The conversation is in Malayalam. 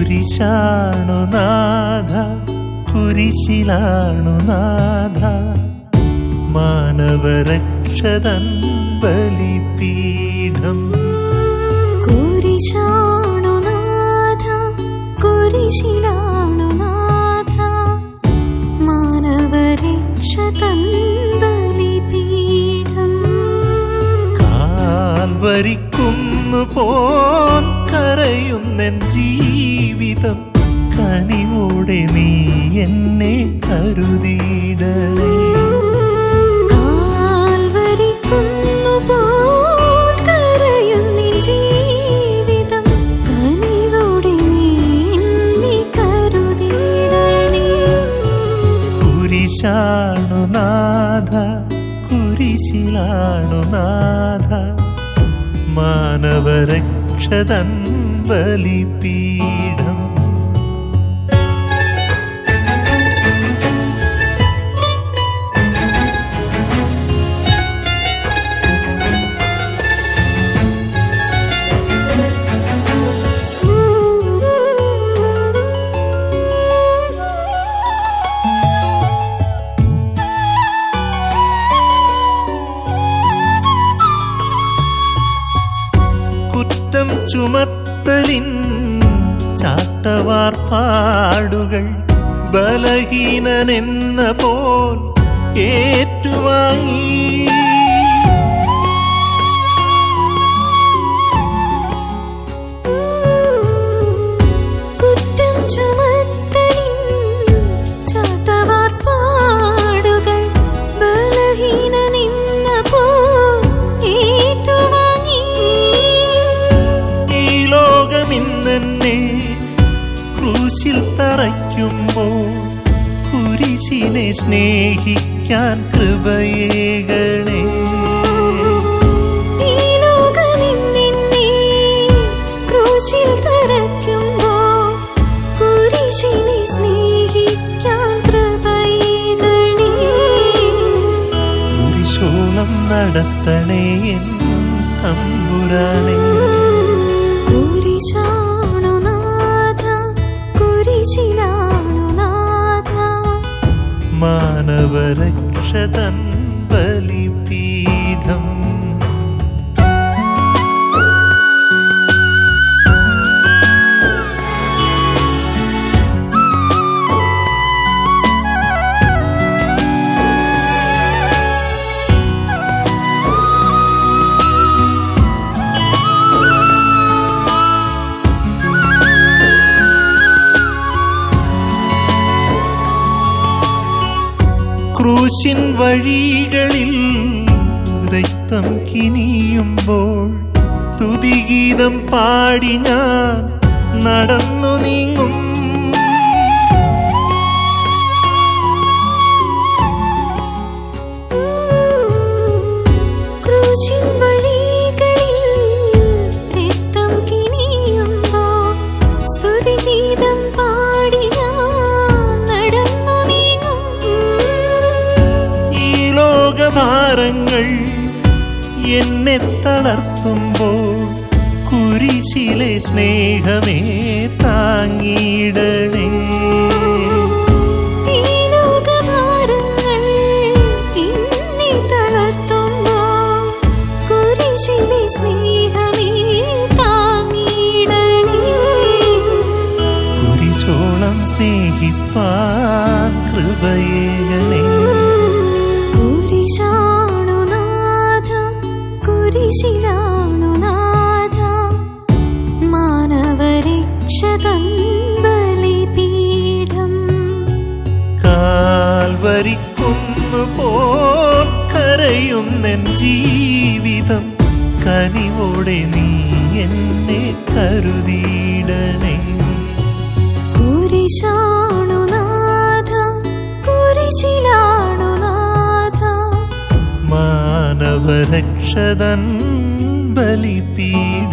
കുരിശാണു നാഥ കുരിശിലാണു നാഥ മാനവരക്ഷതൻ ബലിപീഠം കുരിശാണു നാഥ കുരിശിലാണു നാഥ മാനവരക്ഷതൻ ബലിപീഠം കാൽവരിക്കുന്നു പോൽ കരയുന്നെൻ ജീവിതം കനിവോടെ നീ എന്നെ കരുതിയിടണേ കാൽവരിക്കുന്നുപോൽ കരയുന്നിൻ ജീവിതം കനിവോടെ നീ എന്നെ കരുതിയിടണേ കുരിശാണു നാഥ കുരിശിലാണു നാഥ മാനവരക്ഷതൻ ബലിപീഠം കുറ്റം ചുമത്തലിൻ ചാട്ടവാർ പാടുകൾ ബലഹീനനെന്ന പോൽ ഏറ്റുവാങ്ങി കുറ്റം ചുമത്തലിൻ ചാത്തവാർ പാടുകൾ ബലഹീനനിന്ന പോ ഏറ്റുവാങ്ങി ഈ ലോകമിന്നെന്നെ ക്രൂശിൽ തറയ്ക്കുമ്പോൾ കുരിശിനെ സ്നേഹിക്കാൻ കൃപയേകണേ ഈ ലോകമിന്നെന്നെ ക്രൂശിൽ തറയ്ക്കുമ്പോൾ കുരിശിനെ സ്നേഹിക്കാൻ കൃപയേകണേ കുരിശോളം നടത്തണേ എൻ തമ്പുരാനേ കുരിശാണു നാഥ കുരിശിലാണു നാഥ മാനവരക്ഷതൻ ബലിപീഠം ക്രൂശിൻ വഴികളിൽ രക്തം കിനിയുമ്പോൾ തുതിഗീതം പാടി ഞാൻ നടന്നു നീങ്ങും ക്രൂശിൻ വഴികളിൽ രക്തം കിനിയുമ്പോൾ സ്തുതിഗീതം പാടി ഞാൻ നടന്നു നീങ്ങും ഈ ലോകഭാരങ്ങൾ എന്നെ തളർത്തുമ്പോൾ കുരിശിലെ സ്നേഹമേ താങ്ങിയിടണേ ഈ ലോകഭാരങ്ങൾ എന്നെ തളർത്തുമ്പോൾ കുരിശിലെ സ്നേഹമേ താങ്ങിയിടണേ കുരിശോളം സ്നേഹിപ്പാൻ കൃപയേകണേ കുരിശാണു നാഥ കുരിശിലാണു നാഥ മാനവരക്ഷതൻ ബലിപീഠം കാൽവരിക്കുന്നു പോൽ കരയുന്നെൻ ജീവിതം കനിവോടെ നീ എന്നെ കരുതിയിടണേ കുരിശാണു നാഥ കുരിശിലാണു നാഥ മാനവരക്ഷതൻ ബലിപീഠം